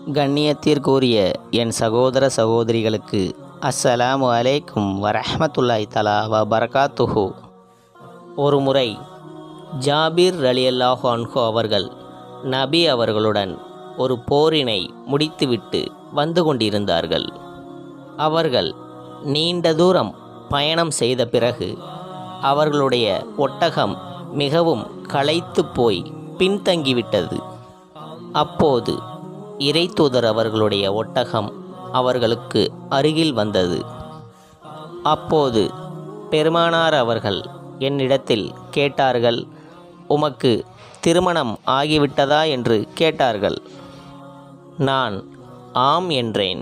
கண்ணியத்திற்குரிய என் சகோதர சகோதரிகளுக்கு அஸ்ஸலாமு அலைக்கும் வரஹ்மத்துல்லாஹி தலா வ பரகாத்துஹு ஒரு முறை ஜாபீர் ரலியல்லாஹு அன்ஹு அவர்கள் நபி அவர்களுடன் ஒரு போரினை முடித்துவிட்டு வந்து கொண்டிருந்தார்கள் அவர்கள் நீண்ட தூரம் பயணம் செய்த பிறகு அவர்களுடைய ஒட்டகம் மிகவும் களைத்து போய் பின்தங்கிவிட்டது அப்போது இறைத்தூதர் அவர்களுடைய ஒட்டகம் அவர்களுக்கு அருகில் வந்தது அப்போது பெருமானார் அவர்கள் என்னிடத்தில் கேட்டார்கள் உமக்கு திருமணம் ஆகிவிட்டதா என்று கேட்டார்கள் நான் ஆம் என்றேன்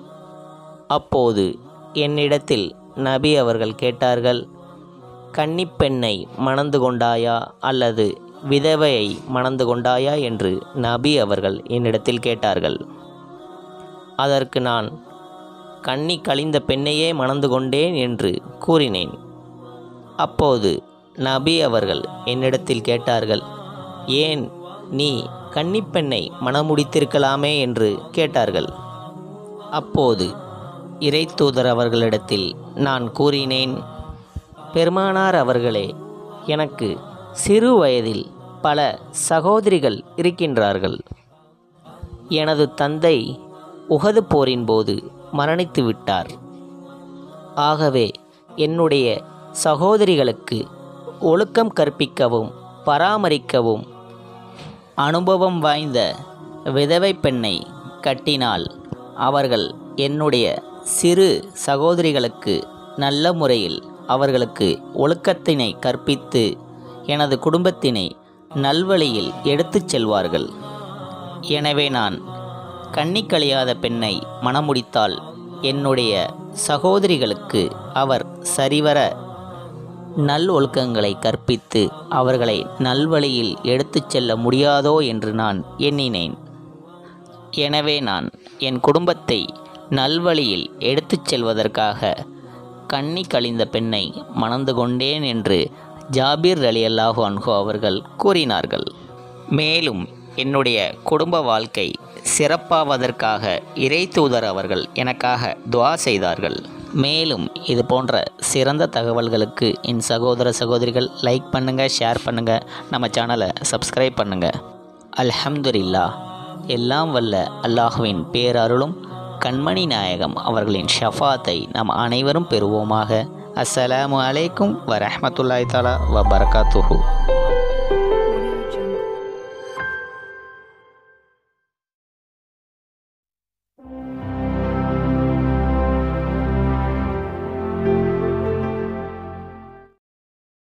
அப்போது என்னிடத்தில் நபி அவர்கள் கேட்டார்கள் கன்னிப்பெண்ணை மணந்து கொண்டாயா அல்லது விதவையை மணந்து கொண்டாயா என்று நபி அவர்கள் என்னிடத்தில் கேட்டார்கள் அதற்கு நான் கன்னி கழிந்த பெண்ணையே மணந்து கொண்டேன் என்று கூறினேன் அப்போது நபி அவர்கள் என்னிடத்தில் கேட்டார்கள் ஏன் நீ கன்னிப்பெண்ணை மணமுடித்திருக்கலாமே என்று கேட்டார்கள் அப்போது இறைத்தூதர் அவர்களிடத்தில் நான் கூறினேன் பெருமானார் அவர்களே எனக்கு சிறு வயதில் பல சகோதரிகள் இருக்கின்றார்கள் எனது தந்தை உகது போரின் போது மரணித்து விட்டார் ஆகவே என்னுடைய சகோதரிகளுக்கு ஒழுக்கம் கற்பிக்கவும் பராமரிக்கவும் அனுபவம் வாய்ந்த விதவை பெண்ணை கட்டினால் அவர்கள் என்னுடைய சிறு சகோதரிகளுக்கு நல்ல முறையில் அவர்களுக்கு ஒழுக்கத்தினை கற்பித்து எனது குடும்பத்தினை நல்வழியில் எடுத்துச் செல்வார்கள் எனவே நான் கன்னி கழியாத பெண்ணை மணமுடித்தால் என்னுடைய சகோதரிகளுக்கு அவர் சரிவர நல் ஒழுக்கங்களை கற்பித்து அவர்களை நல்வழியில் எடுத்துச் செல்ல முடியாதோ என்று நான் எண்ணினேன் எனவே நான் என் குடும்பத்தை நல்வழியில் எடுத்துச் செல்வதற்காக கன்னி கழிந்த பெண்ணை மணந்து கொண்டேன் என்று ஜாபீர் அலி அல்லாஹு அன்ஹு அவர்கள் கூறினார்கள் மேலும் என்னுடைய குடும்ப வாழ்க்கை சிறப்பாவதற்காக இறை தூதர் அவர்கள் எனக்காக துவா செய்தார்கள் மேலும் இது போன்ற சிறந்த தகவல்களுக்கு என் சகோதர சகோதரிகள் லைக் பண்ணுங்கள் ஷேர் பண்ணுங்கள் நம்ம சேனலை சப்ஸ்கிரைப் பண்ணுங்கள் அல்ஹம்துலில்லா எல்லாம் வல்ல அல்லாஹுவின் பேரருளும் கண்மணி நாயகம் அவர்களின் ஷஃபாத்தை நாம் அனைவரும் பெறுவோமாக அஸ்ஸலாமு அலைக்கும் வரஹ்மத்துல்லாஹி தஆலா வ பரகாத்துஹு